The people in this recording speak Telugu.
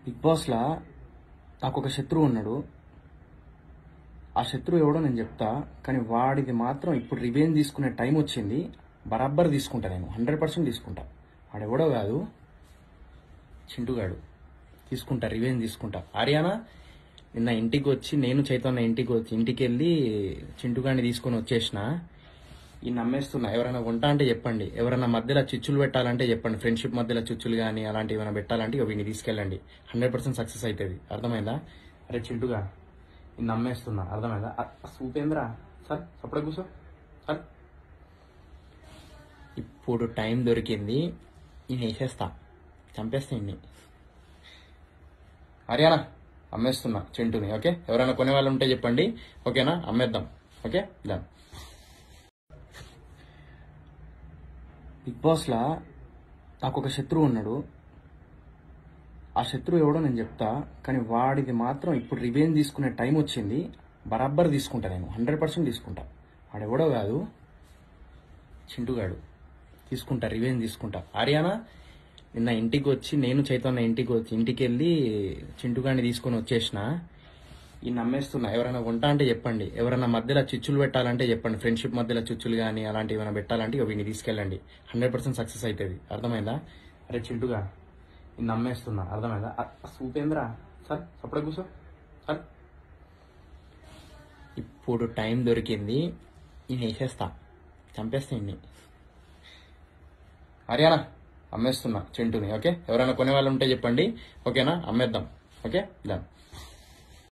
బిగ్ బాస్లా నాకు ఒక శత్రువు ఉన్నాడు ఆ శత్రువు ఎవడో నేను చెప్తా కానీ వాడిది మాత్రం ఇప్పుడు రివెంజ్ తీసుకునే టైం వచ్చింది బరాబ్బర్ తీసుకుంటా నేను హండ్రెడ్ పర్సెంట్ తీసుకుంటా వాడెవడో కాదు చింటుగాడు తీసుకుంటా రివెంజ్ తీసుకుంటా ఆర్యానా నిన్న ఇంటికి వచ్చి నేను చైతన్య ఇంటికి వచ్చి ఇంటికి వెళ్ళి చింటుగాడిని తీసుకొని వచ్చేసిన ఈ నమ్మేస్తున్నా ఎవరైనా కొంటా అంటే చెప్పండి ఎవరైనా మధ్యలో చిచ్చులు పెట్టాలంటే చెప్పండి ఫ్రెండ్షిప్ మధ్యలో చిచ్చులు కానీ అలాంటివి ఏమైనా పెట్టాలంటే ఇక వీడిని తీసుకెళ్ళండి హండ్రెడ్ పర్సెంట్ సక్సెస్ అవుతుంది అర్థమైందా అరే చింటుగా ఈ నమ్మేస్తున్నా అర్థమైందా అ- అ- సూపేంద్ర సార్ అప్పుడే కూర్చో సార్ ఇప్పుడు టైం దొరికింది నేను వేసేస్తా చంపేస్తా ఇన్ని హర్యానా అమ్మేస్తున్నా చింటూని ఓకే ఎవరైనా కొనే వాళ్ళు ఉంటే చెప్పండి ఓకేనా అమ్మేద్దాం ఓకే డన్ బిగ్ బాస్లా నాకు ఒక శత్రువు ఉన్నాడు ఆ శత్రువు ఎవడో నేను చెప్తా కానీ వాడిది మాత్రం ఇప్పుడు రివెంజ్ తీసుకునే టైం వచ్చింది బరాబ్బర్ తీసుకుంటా నేను హండ్రెడ్ పర్సెంట్ తీసుకుంటా వాడెవడో కాదు చింటుగాడు తీసుకుంటా రివెంజ్ తీసుకుంటా ఆర్యానా నిన్న ఇంటికి వచ్చి నేను చైతన్య ఇంటికి వచ్చి ఇంటికి వెళ్ళి చింటుగాడిని తీసుకొని వచ్చేసిన ఈ నమ్మేస్తున్నా ఎవరైనా కొంటా అంటే చెప్పండి ఎవరైనా మధ్యలో చిచ్చులు పెట్టాలంటే చెప్పండి ఫ్రెండ్షిప్ మధ్యలో చిచ్చులు కానీ అలాంటివి ఏమైనా పెట్టాలంటే ఇక వీడిని తీసుకెళ్ళండి హండ్రెడ్ పర్సెంట్ సక్సెస్ అవుతుంది అర్థమైందా అరే చింటుగా ఈ నమ్మేస్తున్నా అర్థమైందా అ- అ- సూపేంద్ర సార్ అప్పుడే కూర్చో సార్ ఇప్పుడు టైం దొరికింది నేను వేసేస్తా చంపేస్తా ఇన్ని హర్యానా అమ్మేస్తున్నా చింటూని ఓకే ఎవరైనా కొనే వాళ్ళు ఉంటే చెప్పండి ఓకేనా అమ్మేద్దాం ఓకే డన్